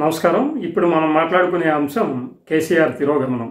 నమస్కారం ఇప్పుడు మనం మాట్లాడుకునే అంశం కేసీఆర్ తిరోగమనం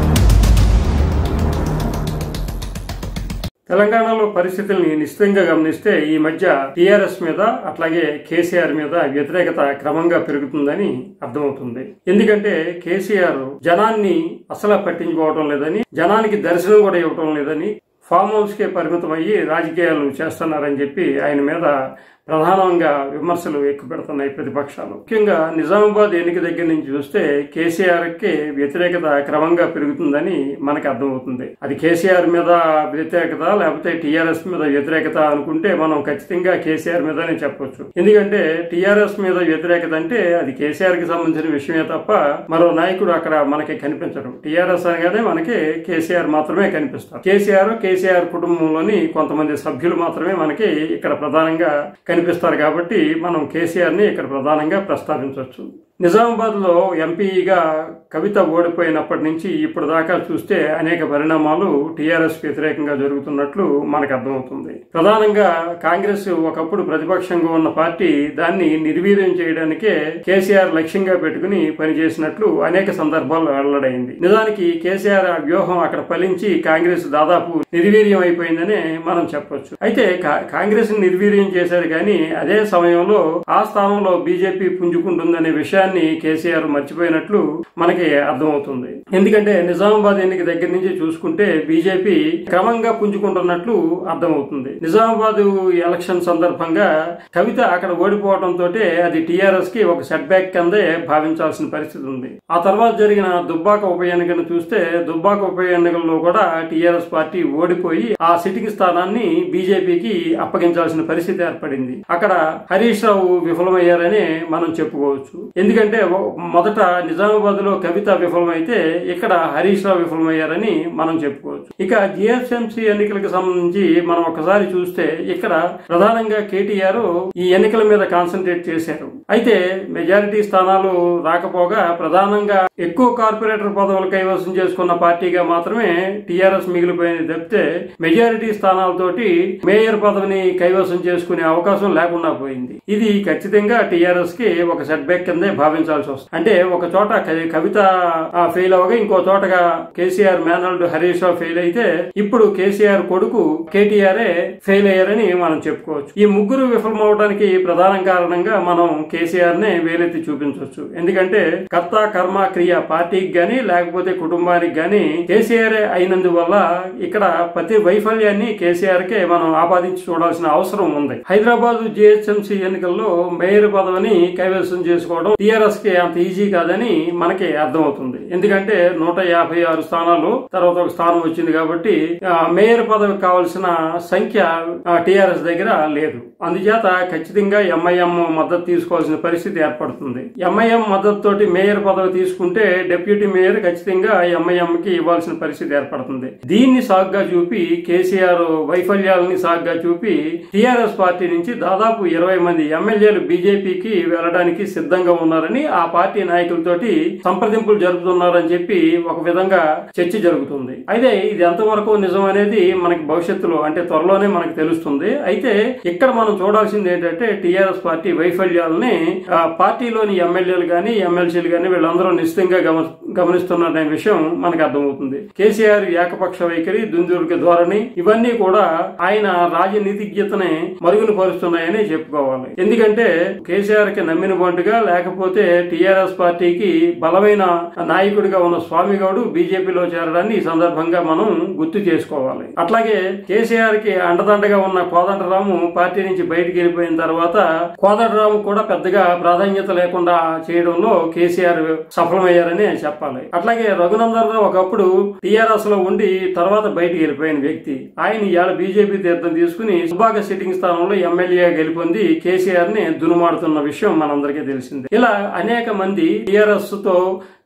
తెలంగాణలో పరిస్థితుల్ని నిశ్చితంగా గమనిస్తే ఈ మధ్య టీఆర్ఎస్ మీద అట్లాగే కేసీఆర్ మీద వ్యతిరేకత క్రమంగా పెరుగుతుందని అర్థమవుతుంది ఎందుకంటే కేసీఆర్ జనాన్ని అసలు పట్టించుకోవటం లేదని జనానికి దర్శనం కూడా ఇవ్వటం లేదని ఫామ్ హౌస్ కే పరిమితం అయ్యి రాజకీయాలు చేస్తున్నారని చెప్పి ఆయన మీద ప్రధానంగా విమర్శలు ఎక్కువ పెడుతున్నాయి ప్రతిపక్షాలు ముఖ్యంగా నిజామాబాద్ ఎన్నిక దగ్గర నుంచి చూస్తే కేసీఆర్ కి వ్యతిరేకత క్రమంగా పెరుగుతుందని మనకు అర్థమవుతుంది అది కేసీఆర్ మీద వ్యతిరేకత లేకపోతే టీఆర్ఎస్ మీద వ్యతిరేకత అనుకుంటే మనం ఖచ్చితంగా కేసీఆర్ మీదనే చెప్పొచ్చు ఎందుకంటే టీఆర్ఎస్ మీద వ్యతిరేకత అంటే అది కేసీఆర్ కి సంబంధించిన విషయమే తప్ప మరో నాయకుడు అక్కడ మనకి కనిపించడు టీఆర్ఎస్ అనగానే మనకి కేసీఆర్ మాత్రమే కనిపిస్తారు కేసీఆర్ కేసీఆర్ కుటుంబంలోని కొంతమంది సభ్యులు మాత్రమే మనకి ఇక్కడ ప్రధానంగా కనిపిస్తారు కాబట్టి మనం కేసీఆర్ ని ఇక్కడ ప్రధానంగా ప్రస్తావించవచ్చు నిజామాబాద్ లో ఎంపీగా కవిత ఓడిపోయినప్పటి నుంచి ఇప్పుడు దాకా చూస్తే అనేక పరిణామాలు టీఆర్ఎస్ వ్యతిరేకంగా జరుగుతున్నట్లు మనకు అర్థమవుతుంది ప్రధానంగా కాంగ్రెస్ ఒకప్పుడు ప్రతిపక్షంగా ఉన్న పార్టీ దాన్ని నిర్వీర్యం చేయడానికే కేసీఆర్ లక్ష్యంగా పెట్టుకుని పనిచేసినట్లు అనేక సందర్భాల్లో వెల్లడైంది నిజానికి కేసీఆర్ ఆ వ్యూహం అక్కడ ఫలించి కాంగ్రెస్ దాదాపు నిర్వీర్యం అయిపోయిందనే మనం చెప్పొచ్చు అయితే కాంగ్రెస్ నిర్వీర్యం చేశారు కానీ అదే సమయంలో ఆ స్థానంలో బీజేపీ పుంజుకుంటుందనే విషయాన్ని కేసీఆర్ మర్చిపోయినట్లు మనకి అర్థమవుతుంది ఎందుకంటే నిజామాబాద్ ఎన్నిక దగ్గర నుంచి చూసుకుంటే బీజేపీ క్రమంగా పుంజుకుంటున్నట్లు అర్థమవుతుంది నిజామాబాద్ ఎలక్షన్ సందర్భంగా కవిత అక్కడ ఓడిపోవడంతో అది టీఆర్ఎస్ కి ఒక సెట్ బ్యాక్ కిందే భావించాల్సిన పరిస్థితి ఉంది ఆ తర్వాత జరిగిన దుబ్బాక ఉప ఎన్నికను చూస్తే దుబ్బాక ఉప ఎన్నికల్లో కూడా టీఆర్ఎస్ పార్టీ ఓడిపోయి ఆ సిట్టింగ్ స్థానాన్ని బీజేపీకి అప్పగించాల్సిన పరిస్థితి ఏర్పడింది అక్కడ హరీష్ రావు విఫలమయ్యారని మనం చెప్పుకోవచ్చు ఎందుకంటే మొదట నిజామాబాద్ లో కవిత విఫలమైతే ఇక్కడ హరీష్ రావు విఫలమయ్యారని మనం చెప్పుకోవచ్చు ఇక జిహెచ్ఎంసీ ఎన్నికలకు సంబంధించి మనం ఒకసారి చూస్తే ఇక్కడ ప్రధానంగా కేటీఆర్ ఈ ఎన్నికల మీద కాన్సన్ట్రేట్ చేశారు అయితే మెజారిటీ స్థానాలు రాకపోగా ప్రధానంగా ఎక్కువ కార్పొరేటర్ పదవులు కైవసం చేసుకున్న పార్టీగా మాత్రమే టీఆర్ఎస్ మిగిలిపోయింది తప్పితే మెజారిటీ స్థానాలతోటి మేయర్ పదవిని కైవసం చేసుకునే అవకాశం లేకుండా పోయింది ఇది ఖచ్చితంగా టీఆర్ఎస్ కి ఒక సెట్ బ్యాక్ కిందే భావించాల్సి వస్తుంది అంటే ఒక చోట కవిత ఫెయిల్ అవగా ఇంకో చోటగా కేసీఆర్ మేనల్డ్ హరీష్ రావు ఫెయిల్ అయితే ఇప్పుడు కేసీఆర్ కొడుకు కేటీఆర్ ఫెయిల్ అయ్యారని మనం చెప్పుకోవచ్చు ఈ ముగ్గురు విఫలమవడానికి ప్రధాన కారణంగా మనం కేసీఆర్ నే వేలెత్తి చూపించవచ్చు ఎందుకంటే కర్త కర్మ క్రియ పార్టీకి గాని లేకపోతే కుటుంబానికి గాని కేసీఆర్ అయినందువల్ల ఇక్కడ ప్రతి వైఫల్యాన్ని కేసీఆర్ కే మనం ఆపాదించి చూడాల్సిన అవసరం ఉంది హైదరాబాద్ జిహెచ్ఎంసీ ఎన్నికల్లో మేయర్ పదవిని కైవసం చేసుకోవడం టీఆర్ఎస్ కి అంత ఈజీ కాదని మనకి అర్థమవుతుంది ఎందుకంటే నూట యాభై ఆరు స్థానాలు తర్వాత ఒక స్థానం వచ్చింది కాబట్టి మేయర్ పదవి కావాల్సిన సంఖ్య టీఆర్ఎస్ దగ్గర లేదు అందుచేత ఖచ్చితంగా ఎంఐఎం మద్దతు తీసుకోవాల్సిన పరిస్థితి ఏర్పడుతుంది ఎంఐఎం మద్దతు తోటి మేయర్ పదవి తీసుకుంటే డిప్యూటీ మేయర్ ఖచ్చితంగా ఎంఐఎం కి ఇవ్వాల్సిన పరిస్థితి ఏర్పడుతుంది దీన్ని సాగ్గా చూపి కేసీఆర్ వైఫల్యాలని సాగ్గా చూపి టీఆర్ఎస్ పార్టీ నుంచి దాదాపు ఇరవై మంది ఎమ్మెల్యేలు బీజేపీకి వెళ్లడానికి సిద్ధంగా ఉన్నారని ఆ పార్టీ నాయకులతోటి సంప్రదింపులు జరుపుతున్నారని చెప్పి ఒక విధంగా చర్చ జరుగుతుంది అయితే ఇది ఎంతవరకు నిజం అనేది మనకి భవిష్యత్తులో అంటే త్వరలోనే మనకు తెలుస్తుంది అయితే ఇక్కడ మనం చూడాల్సింది ఏంటంటే టీఆర్ఎస్ పార్టీ వైఫల్యాలని పార్టీలోని ఎమ్మెల్యేలు గాని ఎమ్మెల్సీలు గాని వీళ్ళందరూ నిశ్చితంగా గమనిస్తున్నారనే విషయం మనకు అర్థమవుతుంది కేసీఆర్ ఏకపక్ష వైఖరి దుందుర్గ ధోరణి ఇవన్నీ కూడా ఆయన రాజనీతిజ్ఞతని మరుగున పరుస్తున్నాయని చెప్పుకోవాలి ఎందుకంటే కేసీఆర్ కి నమ్మిన బంటుగా లేకపోతే టీఆర్ఎస్ పార్టీకి బలమైన నాయకుడిగా ఉన్న స్వామి గౌడు బీజేపీలో చేరడాన్ని ఈ సందర్భంగా మనం గుర్తు చేసుకోవాలి అట్లాగే కేసీఆర్ కి అండదండగా ఉన్న కోదండరాము పార్టీ నుంచి బయటికి వెళ్ళిపోయిన తర్వాత కోదండరాము కూడా పెద్దగా ప్రాధాన్యత లేకుండా చేయడంలో కేసీఆర్ సఫలమయ్యారని చెప్పాలి అట్లాగే రఘునందన్ రావు ఒకప్పుడు టీఆర్ఎస్ లో ఉండి తర్వాత బయటికి వెళ్ళిపోయిన వ్యక్తి ఆయన ఇవాళ బీజేపీ తీర్థం తీసుకుని సుభాగ సిట్టింగ్ స్థానంలో ఎమ్మెల్యే గెలుపొంది కేసీఆర్ ని దునుమాడుతున్న విషయం మనందరికీ తెలిసిందే ఇలా అనేక మంది టీఆర్ఎస్ తో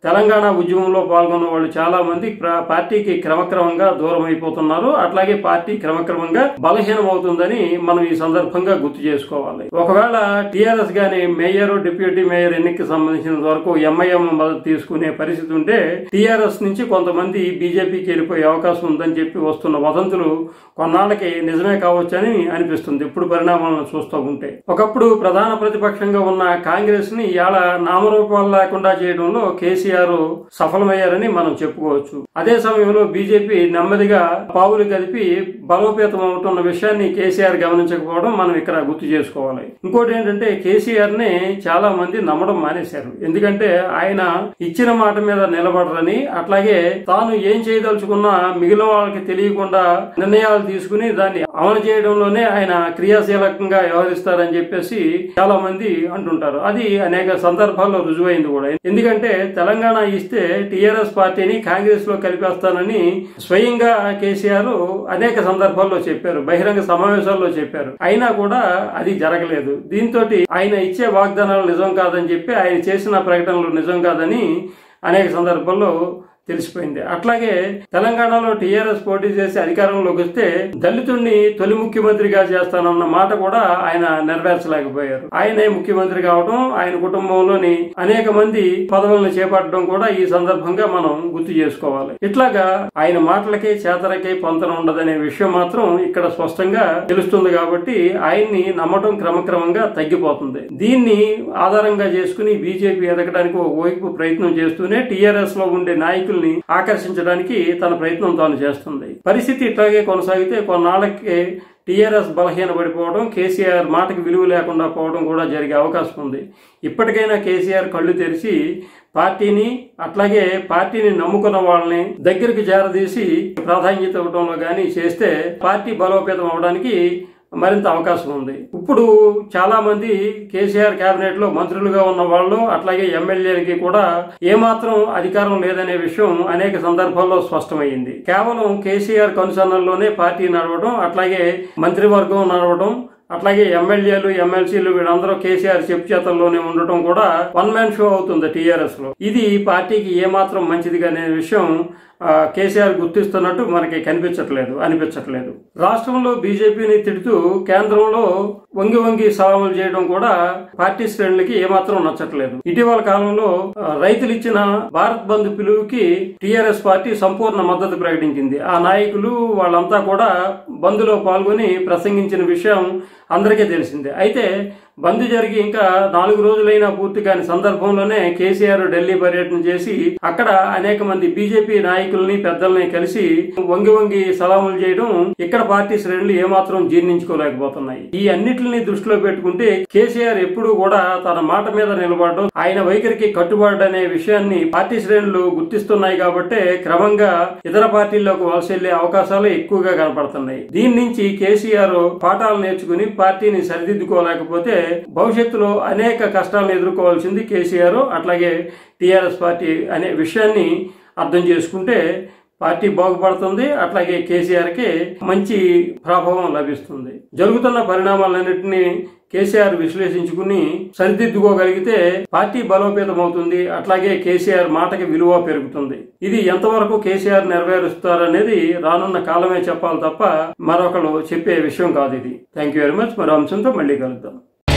తెలంగాణ ఉద్యమంలో పాల్గొన్న వాళ్ళు చాలా మంది ప్ర- పార్టీకి క్రమక్రమంగా దూరం అయిపోతున్నారు అట్లాగే పార్టీ క్రమక్రమంగా బలహీనం అవుతుందని మనం ఈ సందర్భంగా గుర్తు చేసుకోవాలి ఒకవేళ టిఆర్ఎస్ గాని మేయర్ డిప్యూటీ మేయర్ ఎన్నికకి సంబంధించినంత వరకు ఎంఐఎం మద్దతు తీసుకునే పరిస్థితి ఉంటే టిఆర్ఎస్ నుంచి కొంతమంది బీజేపీకి వెళ్ళిపోయే అవకాశం ఉందని చెప్పి వస్తున్న వదంతులు కొన్నాళ్ళకి నిజమే కావచ్చని అనిపిస్తుంది ఇప్పుడు పరిణామాలను చూస్తూ ఉంటే ఒకప్పుడు ప్రధాన ప్రతిపక్షంగా ఉన్న కాంగ్రెస్ ని ఇవాళ నామరూపాలు లేకుండా చేయడంలో కేసీఆర్ సఫలమయ్యారని మనం చెప్పుకోవచ్చు అదే సమయంలో బీజేపీ నెమ్మదిగా పావులు కలిపి బలోపేతం అవుతున్న విషయాన్ని కేసీఆర్ గమనించకపోవడం మనం ఇక్కడ గుర్తు చేసుకోవాలి ఇంకోటి ఏంటంటే కేసీఆర్ ని చాలా మంది నమ్మడం మానేశారు ఎందుకంటే ఆయన ఇచ్చిన మాట మీద నిలబడరని అట్లాగే తాను ఏం చేయదలుచుకున్నా మిగిలిన వాళ్ళకి తెలియకుండా నిర్ణయాలు తీసుకుని దాన్ని అమలు చేయడంలోనే ఆయన క్రియాశీలకంగా వ్యవహరిస్తారని చెప్పేసి చాలా మంది అంటుంటారు అది అనేక సందర్భాల్లో రుజువైంది కూడా ఎందుకంటే తెలంగాణ ఇస్తే టిఆర్ఎస్ పార్టీని కాంగ్రెస్ లో కలిపేస్తానని స్వయంగా కేసీఆర్ అనేక సందర్భాల్లో చెప్పారు బహిరంగ సమావేశాల్లో చెప్పారు అయినా కూడా అది జరగలేదు దీంతో ఆయన ఇచ్చే వాగ్దానాలు నిజం కాదని చెప్పి ఆయన చేసిన ప్రకటనలు నిజం కాదని అనేక సందర్భాల్లో తెలిసిపోయింది అట్లాగే తెలంగాణలో టీఆర్ఎస్ పోటీ చేసి అధికారంలోకి వస్తే దళితుడిని తొలి ముఖ్యమంత్రిగా చేస్తానన్న మాట కూడా ఆయన నెరవేర్చలేకపోయారు ఆయనే ముఖ్యమంత్రి కావడం ఆయన కుటుంబంలోని అనేక మంది పదవులను చేపట్టడం కూడా ఈ సందర్భంగా మనం గుర్తు చేసుకోవాలి ఇట్లాగా ఆయన మాటలకే చేతలకే పొంతన ఉండదనే విషయం మాత్రం ఇక్కడ స్పష్టంగా తెలుస్తుంది కాబట్టి ఆయన్ని నమ్మటం క్రమక్రమంగా తగ్గిపోతుంది దీన్ని ఆధారంగా చేసుకుని బీజేపీ ఎదగడానికి ఒక వైపు ప్రయత్నం చేస్తూనే టీఆర్ఎస్ లో ఉండే నాయకుల్ని ఆకర్షించడానికి తన ప్రయత్నం తాను చేస్తుంది పరిస్థితి ఇట్లాగే కొనసాగితే కొన్నాళ్ళకి టీఆర్ఎస్ బలహీన పడిపోవడం కేసీఆర్ మాటకి విలువ లేకుండా పోవడం కూడా జరిగే అవకాశం ఉంది ఇప్పటికైనా కేసీఆర్ కళ్ళు తెరిచి పార్టీని అట్లాగే పార్టీని నమ్ముకున్న వాళ్ళని దగ్గరికి చేరదీసి ప్రాధాన్యత ఇవ్వడంలో కానీ చేస్తే పార్టీ బలోపేతం అవడానికి మరింత అవకాశం ఉంది ఇప్పుడు చాలా మంది కేసీఆర్ కేబినెట్ లో మంత్రులుగా ఉన్న వాళ్ళు అట్లాగే ఎమ్మెల్యేలకి కూడా ఏమాత్రం అధికారం లేదనే విషయం అనేక సందర్భాల్లో స్పష్టమైంది కేవలం కేసీఆర్ కనుసన్నల్లోనే పార్టీ నడవడం అట్లాగే మంత్రివర్గం నడవడం అట్లాగే ఎమ్మెల్యేలు ఎమ్మెల్సీలు వీళ్ళందరూ కేసీఆర్ చెప్పు చేతల్లోనే ఉండటం కూడా వన్ మ్యాన్ షో అవుతుంది టీఆర్ఎస్ లో ఇది పార్టీకి ఏమాత్రం మంచిది అనే విషయం ఆ, కేసీఆర్ గుర్తిస్తున్నట్టు మనకి కనిపించట్లేదు అనిపించట్లేదు రాష్ట్రంలో బీజేపీని తిడుతూ కేంద్రంలో వంగి వంగి సవాలు చేయడం కూడా పార్టీ శ్రేణులకి ఏమాత్రం నచ్చట్లేదు ఇటీవల కాలంలో ఆ, రైతులు ఇచ్చిన భారత్ బంద్ పిలువుకి టీఆర్ఎస్ పార్టీ సంపూర్ణ మద్దతు ప్రకటించింది ఆ నాయకులు వాళ్ళంతా కూడా బంద్లో పాల్గొని ప్రసంగించిన విషయం అందరికీ తెలిసిందే అయితే బంద్ జరిగి ఇంకా నాలుగు రోజులైనా పూర్తి కాని సందర్భంలోనే కేసీఆర్ ఢిల్లీ పర్యటన చేసి అక్కడ అనేక మంది బీజేపీ నాయకుల్ని పెద్దల్ని కలిసి వంగి వంగి సలాములు చేయడం ఇక్కడ పార్టీ శ్రేణులు ఏమాత్రం జీర్ణించుకోలేకపోతున్నాయి ఈ అన్నిటిని దృష్టిలో పెట్టుకుంటే కేసీఆర్ ఎప్పుడూ కూడా తన మాట మీద నిలబడడం ఆయన వైఖరికి కట్టుబడి అనే విషయాన్ని పార్టీ శ్రేణులు గుర్తిస్తున్నాయి కాబట్టే క్రమంగా ఇతర పార్టీల్లోకి వలస వెళ్లే అవకాశాలు ఎక్కువగా కనపడుతున్నాయి దీని నుంచి కేసీఆర్ పాఠాలు నేర్చుకుని పార్టీని సరిదిద్దుకోలేకపోతే భవిష్యత్తులో అనేక కష్టాలను ఎదుర్కోవాల్సింది కేసీఆర్ అట్లాగే టీఆర్ఎస్ పార్టీ అనే విషయాన్ని అర్థం చేసుకుంటే పార్టీ బాగుపడుతుంది అట్లాగే కేసీఆర్కి మంచి ప్రభావం లభిస్తుంది జరుగుతున్న పరిణామాలన్నింటినీ కేసీఆర్ విశ్లేషించుకుని సరిదిద్దుకోగలిగితే పార్టీ బలోపేతం అవుతుంది అట్లాగే కేసీఆర్ మాటకి విలువ పెరుగుతుంది ఇది ఎంతవరకు కేసీఆర్ నెరవేరుస్తారనేది రానున్న కాలమే చెప్పాలి తప్ప మరొకరు చెప్పే విషయం కాదు ఇది థ్యాంక్ యూ వెరీ మచ్ మరో అంశంతో మళ్ళీ కలుద్దాం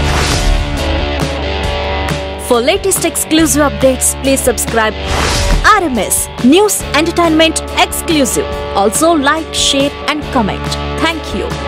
For latest exclusive updates, please subscribe RMS News Entertainment Exclusive. Also like, share and comment. Thank you.